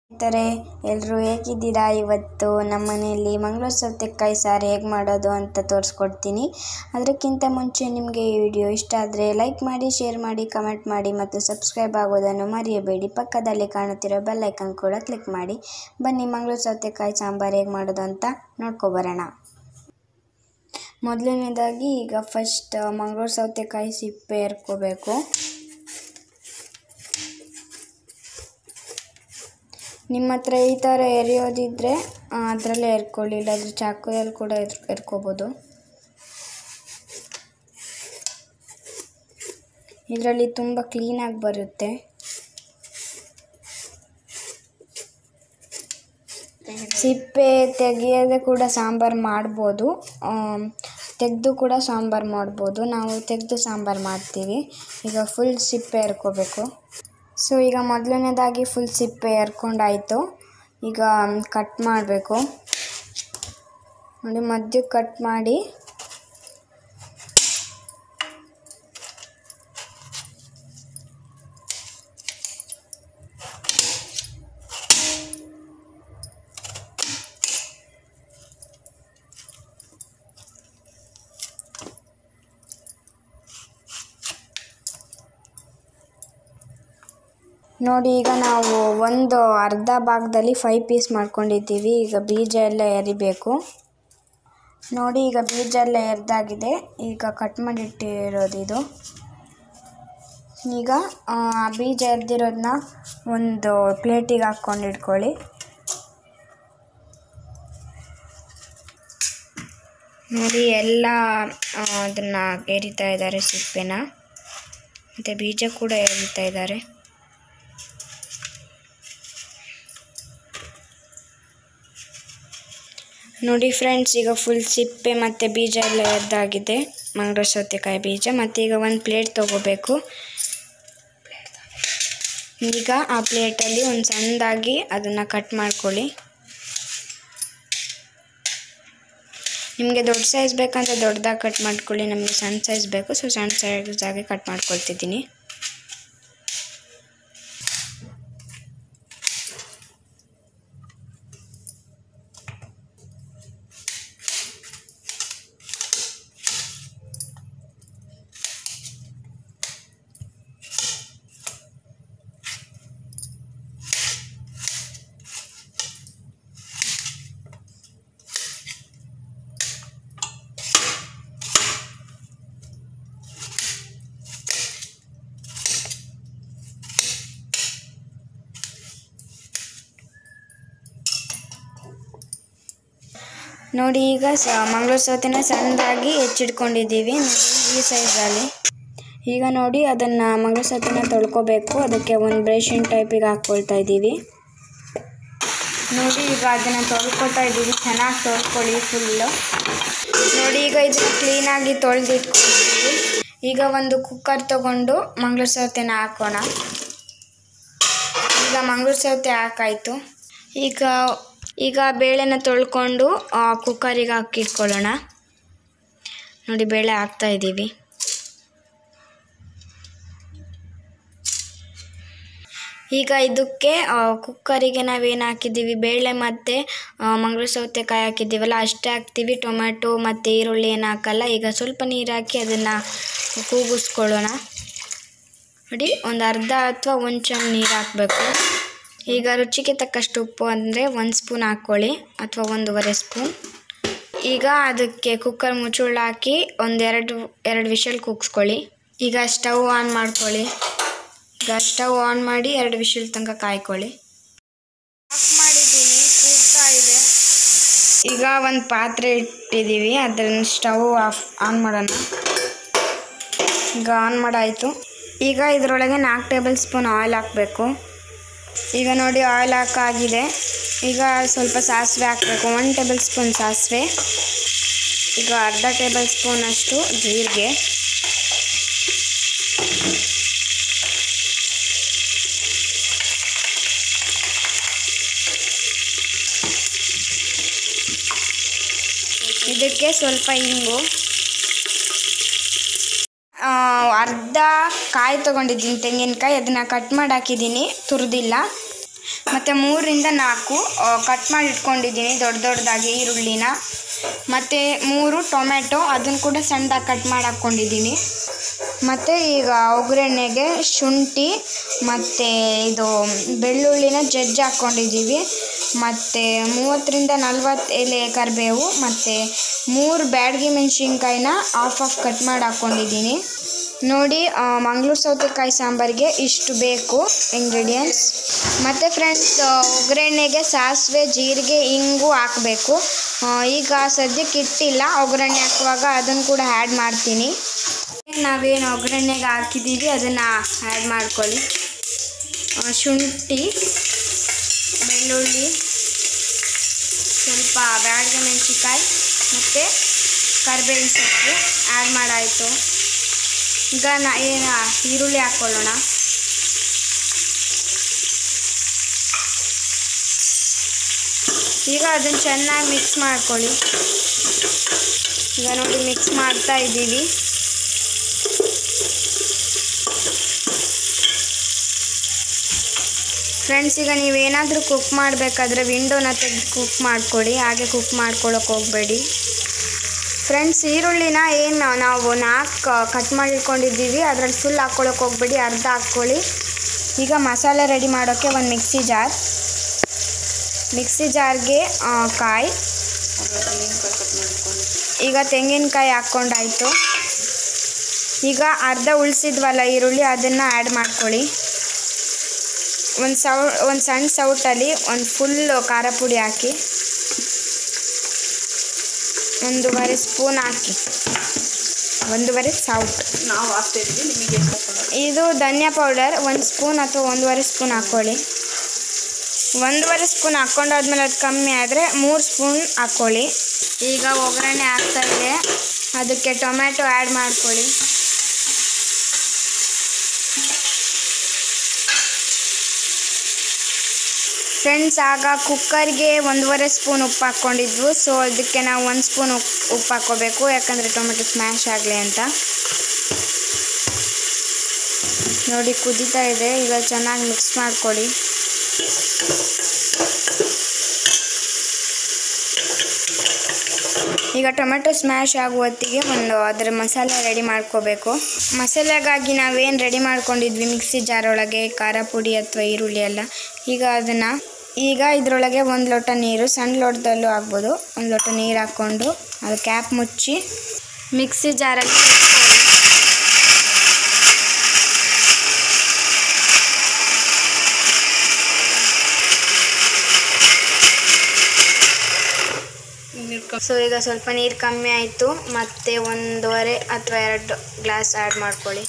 ಸ್ನೇಹಿತರೆ ಎಲ್ಲರೂ ಹೇಗಿದ್ದೀರಾ ಇವತ್ತು ನಮ್ಮ ಮನೆಯಲ್ಲಿ ಮಂಗಳೂರು ಸೌತೆಕಾಯಿ ಸಾರು ಹೇಗೆ ಮಾಡೋದು ಅಂತ ತೋರಿಸ್ಕೊಡ್ತೀನಿ ಅದಕ್ಕಿಂತ ಮುಂಚೆ ನಿಮಗೆ ಈ ವಿಡಿಯೋ ಇಷ್ಟ ಆದರೆ ಲೈಕ್ ಮಾಡಿ ಶೇರ್ ಮಾಡಿ ಕಮೆಂಟ್ ಮಾಡಿ ಮತ್ತು ಸಬ್ಸ್ಕ್ರೈಬ್ ಆಗೋದನ್ನು ಮರೆಯಬೇಡಿ ಪಕ್ಕದಲ್ಲಿ ಕಾಣುತ್ತಿರೋ ಬೆಲ್ ಐಕನ್ ಕೂಡ ಕ್ಲಿಕ್ ಮಾಡಿ ಬನ್ನಿ ಮಂಗಳೂರು ಸೌತೆಕಾಯಿ ಸಾಂಬಾರು ಹೇಗೆ ಮಾಡೋದು ಅಂತ ನೋಡ್ಕೊಬರೋಣ ಮೊದಲನೇದಾಗಿ ಈಗ ಫಸ್ಟ್ ಮಂಗಳೂರು ಸೌತೆಕಾಯಿ ಸಿಪ್ಪೆ ಎರ್ಕೋಬೇಕು ನಿಮ್ಮ ಹತ್ರ ಈ ಥರ ಎರಿಯೋದಿದ್ದರೆ ಅದರಲ್ಲೇ ಎರ್ಕೊಳ್ಳಿ ಇಲ್ಲಾಂದರೆ ಚಾಕುದಲ್ಲಿ ಕೂಡ ಎರ್ ಎರ್ಕೋಬೋದು ಇದರಲ್ಲಿ ತುಂಬ ಕ್ಲೀನಾಗಿ ಬರುತ್ತೆ ಸಿಪ್ಪೆ ತೆಗೆಯದೆ ಕೂಡ ಸಾಂಬಾರು ಮಾಡ್ಬೋದು ತೆಗೆದು ಕೂಡ ಸಾಂಬಾರು ಮಾಡ್ಬೋದು ನಾವು ತೆಗೆದು ಸಾಂಬಾರು ಮಾಡ್ತೀವಿ ಈಗ ಫುಲ್ ಸಿಪ್ಪೆ ಎರ್ಕೋಬೇಕು ಸೊ ಈಗ ಮೊದಲನೇದಾಗಿ ಫುಲ್ ಸಿಪ್ಪೆ ಎರ್ಕೊಂಡಾಯಿತು ಈಗ ಕಟ್ ಮಾಡಬೇಕು ನೋಡಿ ಮಧ್ಯಕ್ಕೆ ಕಟ್ ಮಾಡಿ ನೋಡಿ ಈಗ ನಾವು ಒಂದು ಅರ್ಧ ಭಾಗದಲ್ಲಿ ಫೈವ್ ಪೀಸ್ ಮಾಡ್ಕೊಂಡಿದ್ದೀವಿ ಈಗ ಬೀಜ ಎಲ್ಲ ಎರಿಬೇಕು ನೋಡಿ ಈಗ ಬೀಜ ಎಲ್ಲ ಎರ್ದಾಗಿದೆ ಈಗ ಕಟ್ ಮಾಡಿಟ್ಟಿರೋದು ಇದು ಈಗ ಆ ಬೀಜ ಎರ್ದಿರೋದನ್ನ ಒಂದು ಪ್ಲೇಟಿಗೆ ಹಾಕ್ಕೊಂಡು ಇಟ್ಕೊಳ್ಳಿ ನೋಡಿ ಎಲ್ಲ ಅದನ್ನು ಎರಿತಾ ಇದ್ದಾರೆ ಸಿಪ್ಪೆನ ಮತ್ತು ಬೀಜ ಕೂಡ ಎರಿತಾ ಇದ್ದಾರೆ ನೋಡಿ ಫ್ರೆಂಡ್ಸ್ ಈಗ ಫುಲ್ ಸಿಪ್ಪೆ ಮತ್ತು ಬೀಜ ಎಲ್ಲ ಎದ್ದಾಗಿದೆ ಮಂಗಳೂರು ಸೌತೆಕಾಯಿ ಬೀಜ ಮತ್ತು ಈಗ ಒಂದು ಪ್ಲೇಟ್ ತೊಗೋಬೇಕು ಈಗ ಆ ಪ್ಲೇಟಲ್ಲಿ ಒಂದು ಸಣ್ಣದಾಗಿ ಅದನ್ನು ಕಟ್ ಮಾಡ್ಕೊಳ್ಳಿ ನಿಮಗೆ ದೊಡ್ಡ ಸೈಜ್ ಬೇಕಂದ್ರೆ ದೊಡ್ಡದಾಗಿ ಕಟ್ ಮಾಡ್ಕೊಳ್ಳಿ ನಮಗೆ ಸಣ್ಣ ಸೈಜ್ ಬೇಕು ಸೊ ಸಣ್ಣ ಸೈಜಾಗಿ ಕಟ್ ಮಾಡ್ಕೊಳ್ತಿದ್ದೀನಿ ನೋಡಿ ಈಗ ಸ ಮಂಗಳೂರು ಸೌತೆನ ಸಣ್ಣದಾಗಿ ಹೆಚ್ಚಿಟ್ಕೊಂಡಿದ್ದೀವಿ ಈ ಸೈಜಲ್ಲಿ ಈಗ ನೋಡಿ ಅದನ್ನು ಮಂಗಳೂರು ಸೌತೆನ ತೊಳ್ಕೊಬೇಕು ಅದಕ್ಕೆ ಒಂದು ಬ್ರಷಿನ ಟೈಪಿಗೆ ಹಾಕ್ಕೊಳ್ತಾ ಇದ್ದೀವಿ ನೋಡಿ ಈಗ ಅದನ್ನು ತೊಳ್ಕೊತಾ ಇದ್ದೀವಿ ಚೆನ್ನಾಗಿ ತೊಳ್ಕೊಳ್ಳಿ ಫುಲ್ಲು ನೋಡಿ ಈಗ ಇದನ್ನು ಕ್ಲೀನಾಗಿ ತೊಳೆದಿಟ್ಕೊಂಡಿದ್ದೀವಿ ಈಗ ಒಂದು ಕುಕ್ಕರ್ ತೊಗೊಂಡು ಮಂಗಳೂರು ಸೌತೆನ ಹಾಕೋಣ ಈಗ ಮಂಗಳೂರು ಸೌತೆ ಹಾಕಾಯಿತು ಈಗ ಈಗ ಬೇಳೆನ ತೊಳ್ಕೊಂಡು ಕುಕ್ಕರಿಗೆ ಹಾಕಿಟ್ಕೊಳ್ಳೋಣ ನೋಡಿ ಬೇಳೆ ಹಾಕ್ತಾ ಇದ್ದೀವಿ ಈಗ ಇದಕ್ಕೆ ಕುಕ್ಕರಿಗೆ ನಾವೇನು ಹಾಕಿದ್ದೀವಿ ಬೇಳೆ ಮತ್ತು ಮಂಗಳೂರು ಸೌತೆಕಾಯಿ ಹಾಕಿದ್ದೀವಲ್ಲ ಅಷ್ಟೇ ಹಾಕ್ತೀವಿ ಟೊಮ್ಯಾಟೊ ಮತ್ತು ಈರುಳ್ಳಿ ಏನು ಹಾಕಲ್ಲ ಈಗ ಸ್ವಲ್ಪ ನೀರು ಹಾಕಿ ಅದನ್ನು ಕೂಗಿಸ್ಕೊಳ್ಳೋಣ ನೋಡಿ ಒಂದು ಅರ್ಧ ಅಥವಾ ಒಂದು ಚಮ್ ನೀರು ಹಾಕಬೇಕು ಈಗ ರುಚಿಗೆ ತಕ್ಕಷ್ಟು ಉಪ್ಪು ಅಂದರೆ ಒಂದು ಸ್ಪೂನ್ ಹಾಕ್ಕೊಳ್ಳಿ ಅಥವಾ ಒಂದೂವರೆ ಸ್ಪೂನ್ ಈಗ ಅದಕ್ಕೆ ಕುಕ್ಕರ್ ಮುಚ್ಚುಳ್ಳ ಹಾಕಿ ಒಂದೆರಡು ಎರಡು ವಿಷಲ್ ಕೂಗಿಸ್ಕೊಳ್ಳಿ ಈಗ ಸ್ಟವ್ ಆನ್ ಮಾಡ್ಕೊಳ್ಳಿ ಈಗ ಸ್ಟವ್ ಆನ್ ಮಾಡಿ ಎರಡು ವಿಷಲ್ ತನಕ ಕಾಯ್ಕೊಳ್ಳಿ ಆಫ್ ಮಾಡಿದ್ದೀನಿ ಕೂಗ್ತಾ ಇದೆ ಈಗ ಒಂದು ಪಾತ್ರೆ ಇಟ್ಟಿದ್ದೀವಿ ಅದನ್ನು ಸ್ಟವ್ ಆಫ್ ಆನ್ ಮಾಡೋಣ ಈಗ ಆನ್ ಮಾಡಾಯಿತು ಈಗ ಇದರೊಳಗೆ ನಾಲ್ಕು ಟೇಬಲ್ ಸ್ಪೂನ್ ಆಯಿಲ್ ಹಾಕಬೇಕು ಈಗ ನೋಡಿ ಆಯಿಲ್ ಹಾಕಾಗಿದೆ ಈಗ ಸ್ವಲ್ಪ ಸಾಸಿವೆ ಹಾಕಬೇಕು ಒನ್ ಟೇಬಲ್ ಸ್ಪೂನ್ ಸಾಸಿವೆ ಈಗ ಅರ್ಧ ಟೇಬಲ್ ಸ್ಪೂನಷ್ಟು ಜೀರಿಗೆ ಇದಕ್ಕೆ ಸ್ವಲ್ಪ ಹಿಂಗು ಆ, ಅರ್ಧ ಕಾಯಿ ತೊಗೊಂಡಿದ್ದೀನಿ ತೆಂಗಿನಕಾಯಿ ಅದನ್ನು ಕಟ್ ಮಾಡಿ ಹಾಕಿದ್ದೀನಿ ತುರಿದಿಲ್ಲ ಮತ್ತು ಮೂರರಿಂದ ನಾಲ್ಕು ಕಟ್ ಮಾಡಿ ಇಟ್ಕೊಂಡಿದ್ದೀನಿ ದೊಡ್ಡ ದೊಡ್ಡದಾಗಿ ಈರುಳ್ಳಿನ ಮತ್ತು ಮೂರು ಟೊಮೆಟೊ ಅದನ್ನು ಕೂಡ ಸಣ್ಣದಾಗಿ ಕಟ್ ಮಾಡಿ ಹಾಕ್ಕೊಂಡಿದ್ದೀನಿ ಮತ್ತು ಈಗ ಒಗ್ಗರಣೆಗೆ ಶುಂಠಿ ಮತ್ತು ಇದು ಬೆಳ್ಳುಳ್ಳಿನ ಜಜ್ಜಿ ಹಾಕ್ಕೊಂಡಿದ್ದೀವಿ ಮತ್ತು ಮೂವತ್ತರಿಂದ ನಲ್ವತ್ತು ಎಲೆ ಕರಿಬೇವು ಮತ್ತು ಮೂರು ಬ್ಯಾಡಗಿ ಮೆಣಸಿನ್ಕಾಯಿನ ಆಫ್ ಆಫ್ ಕಟ್ ಮಾಡಿ ಹಾಕ್ಕೊಂಡಿದ್ದೀನಿ ನೋಡಿ ಮಂಗಳೂರು ಸೌತೆಕಾಯಿ ಸಾಂಬಾರಿಗೆ ಇಷ್ಟು ಬೇಕು ಇಂಗ್ರೀಡಿಯೆಂಟ್ಸ್ ಮತ್ತು ಫ್ರೆಂಡ್ಸ್ ಒಗ್ಗರಣೆಗೆ ಸಾಸಿವೆ ಜೀರಿಗೆ ಇಂಗು ಹಾಕಬೇಕು ಈಗ ಸದ್ಯಕ್ಕೆ ಇಟ್ಟಿಲ್ಲ ಒಗ್ಗರಣೆ ಹಾಕುವಾಗ ಅದನ್ನು ಕೂಡ ಆ್ಯಡ್ ಮಾಡ್ತೀನಿ ನಾವೇನು ಒಗ್ಗರಣೆಗೆ ಹಾಕಿದ್ದೀವಿ ಅದನ್ನು ಆ್ಯಡ್ ಮಾಡ್ಕೊಳ್ಳಿ ಆ, ಶುಂಠಿ ಬೆಳ್ಳುಳ್ಳಿ ಸ್ವಲ್ಪ ಬ್ಯಾಡಗೆ ಮೆಣಸಿನ್ಕಾಯಿ ಮತ್ತು ಕರಿಬೇವಿನ ಸೊಪ್ಪು ಆ್ಯಡ್ ಮಾಡಾಯಿತು ಈಗ ನಾ ಏನು ಈರುಳ್ಳಿ ಹಾಕ್ಕೊಳ್ಳೋಣ ಈಗ ಅದನ್ನು ಚೆನ್ನಾಗಿ ಮಿಕ್ಸ್ ಮಾಡ್ಕೊಳ್ಳಿ ಈಗ ನೋಡಿ ಮಿಕ್ಸ್ ಮಾಡ್ತಾ ಇದ್ದೀವಿ ಫ್ರೆಂಡ್ಸ್ ಈಗ ನೀವೇನಾದರೂ ಕುಕ್ ಮಾಡಬೇಕಾದ್ರೆ ವಿಂಡೋನ ತೆಗೆದು ಕುಕ್ ಮಾಡ್ಕೊಳ್ಳಿ ಹಾಗೆ ಕುಕ್ ಮಾಡ್ಕೊಳ್ಳೋಕೆ ಹೋಗಬೇಡಿ ಫ್ರೆಂಡ್ಸ್ ಈರುಳ್ಳಿನ ಏನು ನಾವು ನಾಲ್ಕು ಕಟ್ ಮಾಡಿ ಇಟ್ಕೊಂಡಿದ್ದೀವಿ ಅದರಲ್ಲಿ ಫುಲ್ ಹಾಕ್ಕೊಳಕ್ಕೆ ಹೋಗ್ಬೇಡಿ ಅರ್ಧ ಹಾಕ್ಕೊಳ್ಳಿ ಈಗ ಮಸಾಲೆ ರೆಡಿ ಮಾಡೋಕ್ಕೆ ಒಂದು ಮಿಕ್ಸಿ ಜಾರ್ ಮಿಕ್ಸಿ ಜಾರ್ಗೆ ಆ, ಕಾಯಿ ಈಗ ತೆಂಗಿನಕಾಯಿ ಹಾಕ್ಕೊಂಡಾಯ್ತು ಈಗ ಅರ್ಧ ಉಳಿಸಿದ್ವಲ್ಲ ಈರುಳ್ಳಿ ಅದನ್ನು ಆ್ಯಡ್ ಮಾಡ್ಕೊಳ್ಳಿ ಒಂದು ಸೌ ಒಂದು ಸಣ್ಣ ಸೌಟಲ್ಲಿ ಒಂದು ಫುಲ್ಲು ಖಾರ ಪುಡಿ ಹಾಕಿ ಒಂದೂವರೆ ಸ್ಪೂನ್ ಹಾಕಿ ಒಂದೂವರೆ ಸೌಟ್ ನಾವು ಹಾಕ್ತಾ ಇದ್ದೀವಿ ನಿಮಗೆ ಎಷ್ಟು ಹಾಕೋದು ಇದು ಧನಿಯಾ ಪೌಡರ್ ಒಂದು ಸ್ಪೂನ್ ಅಥವಾ ಒಂದೂವರೆ ಸ್ಪೂನ್ ಹಾಕ್ಕೊಳ್ಳಿ ಒಂದೂವರೆ ಸ್ಪೂನ್ ಹಾಕ್ಕೊಂಡಾದ್ಮೇಲೆ ಅದು ಕಮ್ಮಿ ಆದರೆ ಮೂರು ಸ್ಪೂನ್ ಹಾಕ್ಕೊಳ್ಳಿ ಈಗ ಒಗ್ಗರಣೆ ಆಗ್ತಾ ಇದೆ ಅದಕ್ಕೆ ಟೊಮ್ಯಾಟೊ ಆ್ಯಡ್ ಮಾಡ್ಕೊಳ್ಳಿ ಫ್ರೆಂಡ್ಸ್ ಆಗ ಕುಕ್ಕರ್ಗೆ ಒಂದೂವರೆ ಸ್ಪೂನ್ ಉಪ್ಪು ಹಾಕ್ಕೊಂಡಿದ್ವು ಸೊ ಅದಕ್ಕೆ ನಾವು ಒಂದು ಸ್ಪೂನ್ ಉಪ್ಪು ಉಪ್ಪು ಹಾಕ್ಕೋಬೇಕು ಯಾಕಂದರೆ ಟೊಮೆಟೊ ಸ್ಮ್ಯಾಶ್ ಆಗಲಿ ಅಂತ ನೋಡಿ ಕುದೀತಾ ಇದೆ ಈಗ ಚೆನ್ನಾಗಿ ಮಿಕ್ಸ್ ಮಾಡ್ಕೊಳ್ಳಿ ಈಗ ಟೊಮೆಟೊ ಸ್ಮ್ಯಾಶ್ ಆಗುವ ಹೊತ್ತಿಗೆ ಒಂದು ಅದರ ಮಸಾಲೆ ರೆಡಿ ಮಾಡ್ಕೋಬೇಕು ಮಸಾಲೆಗಾಗಿ ನಾವೇನು ರೆಡಿ ಮಾಡ್ಕೊಂಡಿದ್ವಿ ಮಿಕ್ಸಿ ಜಾರ್ ಒಳಗೆ ಖಾರ ಪುಡಿ ಅಥವಾ ಈರುಳ್ಳಿ ಎಲ್ಲ ಈಗ ಅದನ್ನು ಈಗ ಇದರೊಳಗೆ ಒಂದು ಲೋಟ ನೀರು ಸಣ್ಣ ಲೋಟದಲ್ಲೂ ಆಗ್ಬೋದು ಒಂದು ಲೋಟ ನೀರು ಹಾಕ್ಕೊಂಡು ಅದು ಕ್ಯಾಪ್ ಮುಚ್ಚಿ ಮಿಕ್ಸಿ ಜಾರಲ್ಲಿ ಇಟ್ಕೊಳ್ಳಿ. ಸೊ ಈಗ ಸ್ವಲ್ಪ ನೀರು ಕಮ್ಮಿ ಆಯಿತು ಮತ್ತೆ ಒಂದೂವರೆ ಅಥವಾ ಎರಡು ಗ್ಲಾಸ್ ಆ್ಯಡ್ ಮಾಡ್ಕೊಳ್ಳಿ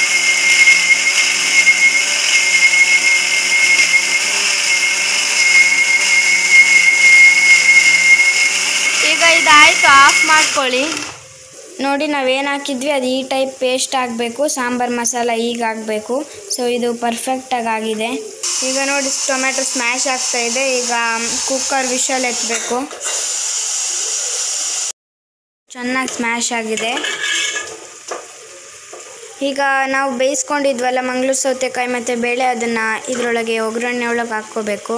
ಈಗ ಇದಾಯಿತು ಆಫ್ ಮಾಡ್ಕೊಳ್ಳಿ ನೋಡಿ ನಾವೇನು ಹಾಕಿದ್ವಿ ಅದು ಈ ಟೈಪ್ ಪೇಸ್ಟ್ ಆಗಬೇಕು ಸಾಂಬಾರು ಮಸಾಲ ಈಗ ಆಗಬೇಕು ಸೊ ಇದು ಪರ್ಫೆಕ್ಟಾಗಿ ಆಗಿದೆ ಈಗ ನೋಡಿ ಟೊಮೆಟೊ ಸ್ಮ್ಯಾಶ್ ಆಗ್ತಾ ಇದೆ ಈಗ ಕುಕ್ಕರ್ ವಿಷಲ್ ಎತ್ತಬೇಕು ಚೆನ್ನಾಗಿ ಸ್ಮ್ಯಾಶ್ ಆಗಿದೆ ಈಗ ನಾವು ಬೇಯಿಸ್ಕೊಂಡಿದ್ವಲ್ಲ ಮಂಗಳೂರು ಸೌತೆಕಾಯಿ ಮತ್ತು ಬೇಳೆ ಅದನ್ನು ಇದರೊಳಗೆ ಒಗ್ಗರಣೆ ಒಳಗೆ ಹಾಕ್ಕೋಬೇಕು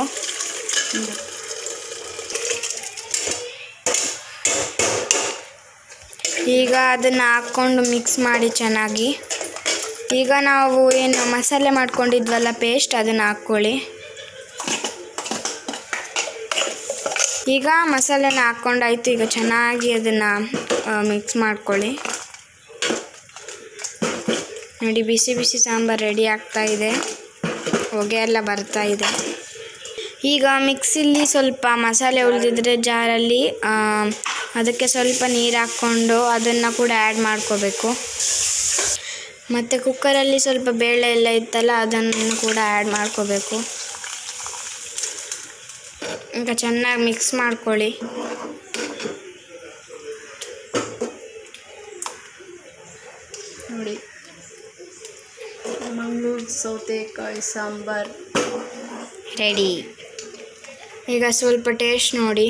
ಈಗ ಅದನ್ನು ಹಾಕ್ಕೊಂಡು ಮಿಕ್ಸ್ ಮಾಡಿ ಚೆನ್ನಾಗಿ ಈಗ ನಾವು ಏನು ಮಸಾಲೆ ಮಾಡ್ಕೊಂಡಿದ್ವಲ್ಲ ಪೇಸ್ಟ್ ಅದನ್ನು ಹಾಕ್ಕೊಳ್ಳಿ ಈಗ ಮಸಾಲೆನ ಹಾಕ್ಕೊಂಡಾಯ್ತು ಈಗ ಚೆನ್ನಾಗಿ ಅದನ್ನು ಮಿಕ್ಸ್ ಮಾಡ್ಕೊಳ್ಳಿ ನೋಡಿ ಬಿಸಿ ಬಿಸಿ ಸಾಂಬಾರು ರೆಡಿ ಆಗ್ತಾ ಇದೆ ಹೊಗೆ ಎಲ್ಲ ಬರ್ತಾ ಇದೆ ಈಗ ಮಿಕ್ಸಿಲಿ ಸ್ವಲ್ಪ ಮಸಾಲೆ ಉಳಿದಿದ್ರೆ ಜಾರಲ್ಲಿ ಆ, ಅದಕ್ಕೆ ಸ್ವಲ್ಪ ನೀರು ಹಾಕ್ಕೊಂಡು ಅದನ್ನು ಕೂಡ ಆ್ಯಡ್ ಮಾಡ್ಕೋಬೇಕು ಮತ್ತು ಕುಕ್ಕರಲ್ಲಿ ಸ್ವಲ್ಪ ಬೇಳೆ ಎಲ್ಲ ಇತ್ತಲ್ಲ ಅದನ್ನು ಕೂಡ ಆ್ಯಡ್ ಮಾಡ್ಕೋಬೇಕು ಈಗ ಚೆನ್ನಾಗಿ ಮಿಕ್ಸ್ ಮಾಡ್ಕೊಳ್ಳಿ ನೋಡಿ ಮಂಗಳೂರು ಸೌತೆಕಾಯಿ ಸಾಂಬಾರ್ ರೆಡಿ ಈಗ ಸ್ವಲ್ಪ ಟೇಸ್ಟ್ ನೋಡಿ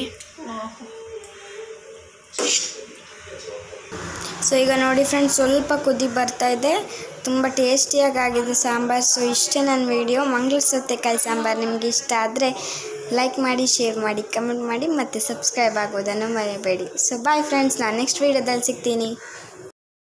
ಸೊ ಈಗ ನೋಡಿ ಫ್ರೆಂಡ್ಸ್ ಸ್ವಲ್ಪ ಕುದಿ ಬರ್ತಾ ಇದೆ ತುಂಬ ಟೇಸ್ಟಿಯಾಗಿ ಆಗಿದೆ ಸಾಂಬಾರು ಸೊ ಇಷ್ಟೇ ನನ್ನ ವಿಡಿಯೋ ಮಂಗಳೂರು ಸೌತೆಕಾಯಿ ಸಾಂಬಾರು ನಿಮಗೆ ಇಷ್ಟ ಆದರೆ ಲೈಕ್ ಮಾಡಿ ಶೇರ್ ಮಾಡಿ ಕಮೆಂಟ್ ಮಾಡಿ ಮತ್ತು ಸಬ್ಸ್ಕ್ರೈಬ್ ಆಗೋದನ್ನು ಮರೆಯಬೇಡಿ ಸೊ ಬಾಯ್ ಫ್ರೆಂಡ್ಸ್ ನಾನು ನೆಕ್ಸ್ಟ್ ವೀಡಿಯೋದಲ್ಲಿ ಸಿಗ್ತೀನಿ